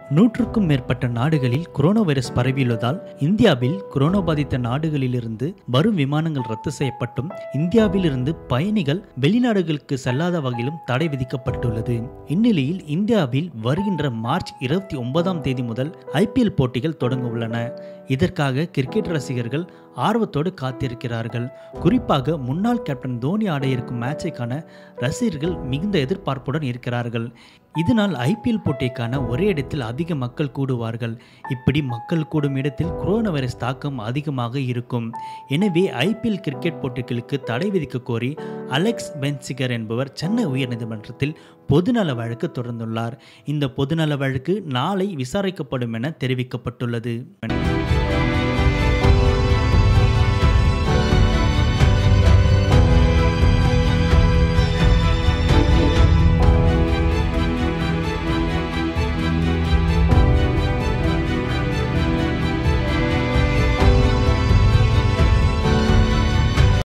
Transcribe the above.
நூற்றுக்கும் மேற்பட்ட நாடுகளில் கொரோனா வைரஸ் பரவியுள்ளதால் இந்தியாவில் கொரோனா பாதித்த நாடுகளிலிருந்து வரும் விமானங்கள் ரத்து செய்யப்பட்டும் இந்தியாவிலிருந்து பயணிகள் வெளிநாடுகளுக்கு செல்லாத வகையிலும் தடை விதிக்கப்பட்டுள்ளது இந்நிலையில் இந்தியாவில் வருகின்ற மார்ச் இருபத்தி ஒன்பதாம் தேதி முதல் ஐபிஎல் போட்டிகள் தொடங்க உள்ளன இதற்காக கிரிக்கெட் ரசிகர்கள் ஆர்வத்தோடு காத்திருக்கிறார்கள் குறிப்பாக முன்னாள் கேப்டன் தோனி ஆட இருக்கும் மேட்சை காண ரசிகர்கள் மிகுந்த எதிர்பார்ப்புடன் இருக்கிறார்கள் இதனால் ஐபிஎல் போட்டிக்கான ஒரே இடத்தில் அதிக மக்கள் கூடுவார்கள் இப்படி மக்கள் கூடும் இடத்தில் கொரோனா வைரஸ் தாக்கம் அதிகமாக இருக்கும் எனவே ஐபிஎல் கிரிக்கெட் போட்டிகளுக்கு தடை விதிக்க கோரி அலெக்ஸ் பென்சிகர் என்பவர் சென்னை உயர்நீதிமன்றத்தில் பொதுநல வழக்கு தொடர்ந்துள்ளார் இந்த பொதுநல வழக்கு நாளை விசாரிக்கப்படும் என தெரிவிக்கப்பட்டுள்ளது